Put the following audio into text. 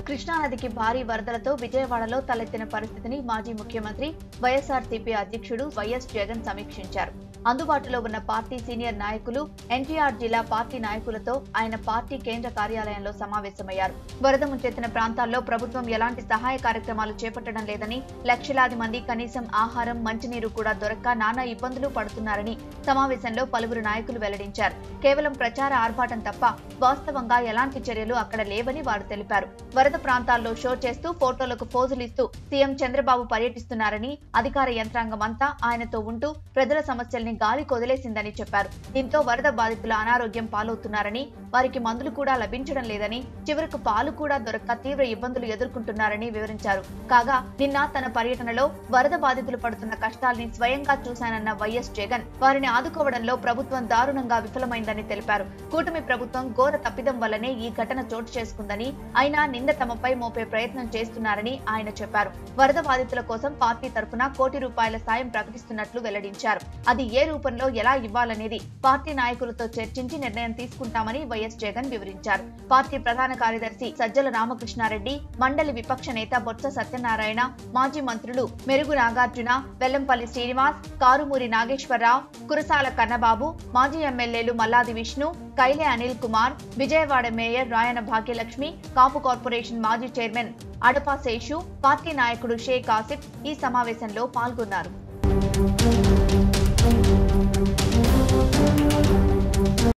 కృష్ణానదికి భారీ వరదలతో విజయవాడలో తలెత్తిన పరిస్థితిని మాజీ ముఖ్యమంత్రి వైఎస్ఆర్సీపీ అధ్యక్షుడు వైఎస్ జగన్ సమీక్షించారు అందుబాటులో ఉన్న పార్టీ సీనియర్ నాయకులు ఎన్టీఆర్ జిల్లా పార్టీ నాయకులతో ఆయన పార్టీ కేంద్ర కార్యాలయంలో సమావేశమయ్యారు వరద ముంచెత్తిన ప్రాంతాల్లో ప్రభుత్వం ఎలాంటి సహాయ కార్యక్రమాలు చేపట్టడం లేదని లక్షలాది మంది కనీసం ఆహారం మంచినీరు కూడా దొరక్క నానా ఇబ్బందులు పడుతున్నారని సమావేశంలో పలువురు నాయకులు వెల్లడించారు కేవలం ప్రచార ఆర్భాటం తప్ప వాస్తవంగా ఎలాంటి చర్యలు అక్కడ లేవని వారు తెలిపారు వరద ప్రాంతాల్లో షో చేస్తూ ఫోటోలకు పోజులు ఇస్తూ సీఎం చంద్రబాబు పర్యటిస్తున్నారని అధికార యంత్రాంగం అంతా ఆయనతో ఉంటూ ప్రజల సమస్యల్ని గాలి కొదిలేసిందని చెప్పారు దీంతో వరద బాధితుల అనారోగ్యం పాలవుతున్నారని వారికి మందులు కూడా లభించడం లేదని చివరకు పాలు కూడా దొరక్క తీవ్ర ఇబ్బందులు ఎదుర్కొంటున్నారని వివరించారు కాగా నిన్న తన పర్యటనలో వరద బాధితులు పడుతున్న కష్టాల్ని స్వయంగా చూశానన్న వైఎస్ జగన్ వారిని ఆదుకోవడంలో ప్రభుత్వం దారుణంగా విఫలమైందని తెలిపారు కూటమి ప్రభుత్వం ఘోర తప్పిదం వల్లనే ఈ ఘటన చోటు చేసుకుందని అయినా నింద తమపై మోపే ప్రయత్నం చేస్తున్నారని ఆయన చెప్పారు వరద బాధితుల కోసం పార్టీ తరఫున కోటి రూపాయల సాయం ప్రకటిస్తున్నట్లు వెల్లడించారు అది ఏ రూపంలో ఎలా ఇవ్వాలనేది పార్టీ నాయకులతో చర్చించి నిర్ణయం తీసుకుంటామని వైఎస్ జగన్ వివరించారు పార్టీ ప్రధాన కార్యదర్శి సజ్జల రామకృష్ణారెడ్డి మండలి విపక్ష నేత బొత్స సత్యనారాయణ మాజీ మంత్రులు మెరుగు నాగార్జున వెల్లంపల్లి శ్రీనివాస్ కారుమూరి నాగేశ్వరరావు కురసాల కన్నబాబు మాజీ ఎమ్మెల్యేలు మల్లాది విష్ణు కైలే అనిల్ కుమార్ విజయవాడ మేయర్ రాయన భాగ్యలక్ష్మి కాపు కార్పొరేషన్ మాజీ చైర్మన్ అడపా శేషు పార్టీ నాయకుడు షేక్ ఆసిఫ్ ఈ సమావేశంలో పాల్గొన్నారు